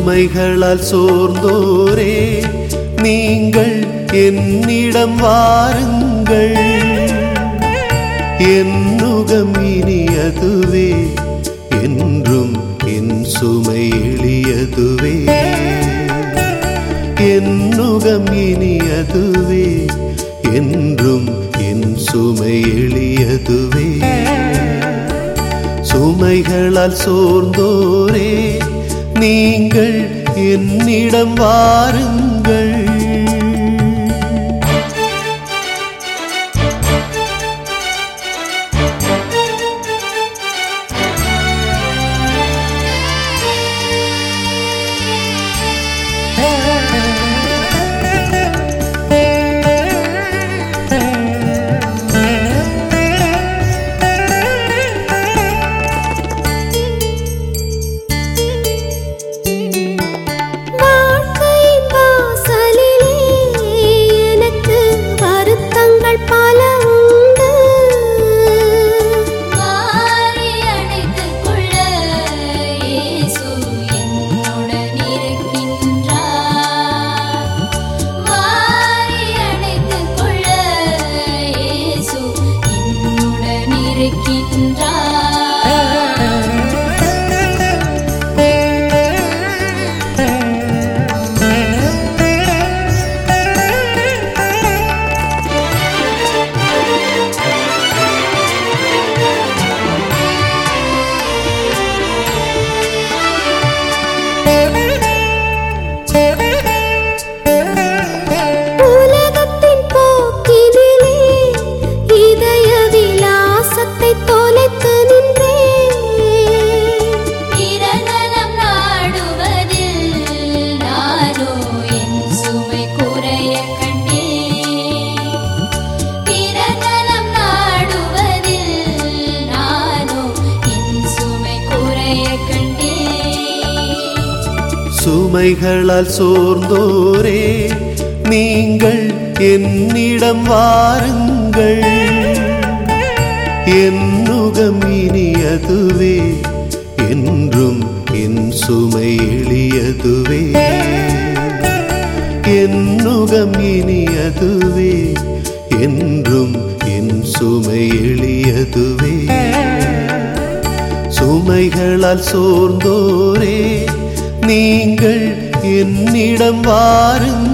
சுமைகளால் சோர்ந்தோரே நீங்கள் என்னிடம் வாருங்கள் என் நுகம் இனியதுவே என்றும் என் சுமை எளியதுவே என் நுகம் இனியதுவே என்றும் என் சுமை எளியதுவே சுமைகளால் சோர்ந்தோரே நீங்கள் என்னிடம் வாருங்கள் வாழ்க்கை வாசலிலே எனக்கு வருத்தங்கள் பல உண்டு வாரி அணைத்துக் கொள்ள இயேசு என்னுடன் இருக்கின்றார். வாரி அணைத்துக் கொள்ள இயேசு என்னுடன் இருக்கின்றார். உலகத்தின் போக்கினிலே இதய விலாசத்தை தொலைத்து நின்றேன் பிரதலம் நாடுவதில் நானோ என் சுமை குறைய கண்டேன் பிரதலம் நாடுவதில் நானோ என் சுமை குறைய கண்டேன் சுமைகளால் சோர்ந்தோரே நீங்கள் என்னிடம் வாருங்கள் என் நுகம் இனியதுவே என்றும் என் சுமை எளியதுவே என் நுகம் இனியதுவே என்றும் என் சுமை எளியதுவே சுமைகளால் சோர்ந்தோரே நீங்கள் என்னிடம் வாருங்கள்